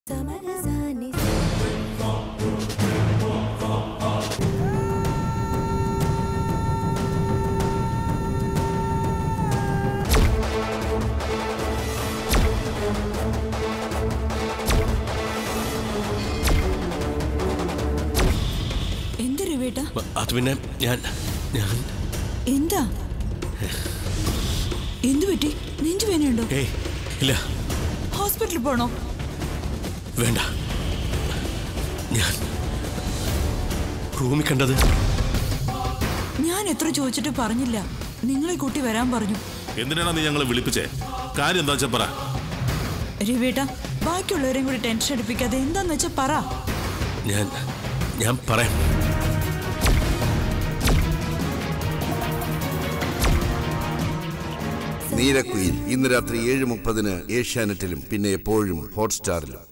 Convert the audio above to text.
എന്ത് രൂപേട്ട ബ- അത് പിന്നെ ഞാൻ ഞാൻ എന്താ എന്തു പറ്റി നെഞ്ചുവേനയുണ്ടോ ഏയ് ഇല്ല ഹോസ്പിറ്റലിൽ പോണോ വേണ്ട ഞാൻ റൂമിൽ കണ്ടത് ഞാൻ എത്ര ചോദിച്ചിട്ട് പറഞ്ഞില്ല നിങ്ങളെ കൂട്ടി വരാൻ പറഞ്ഞു എന്തിനാണ് നീ ഞങ്ങളെ വിളിപ്പിച്ചേ കാര്യം എന്താ വെച്ചാ പറ രൂപേട്ട ബാക്കിയുള്ളവരെയും കൂടി ടെൻഷൻ അടിപ്പിക്കാതെ എന്താന്ന് വെച്ചാ പറ ഞാൻ ഞാൻ പറയാം നീരക്കുയിൽ ഇന്ന് രാത്രി ഏഴ് മുപ്പതിന് ഏഷ്യാനെറ്റിലും പിന്നെ എപ്പോഴും ഹോട്ട്സ്റ്റാറിലും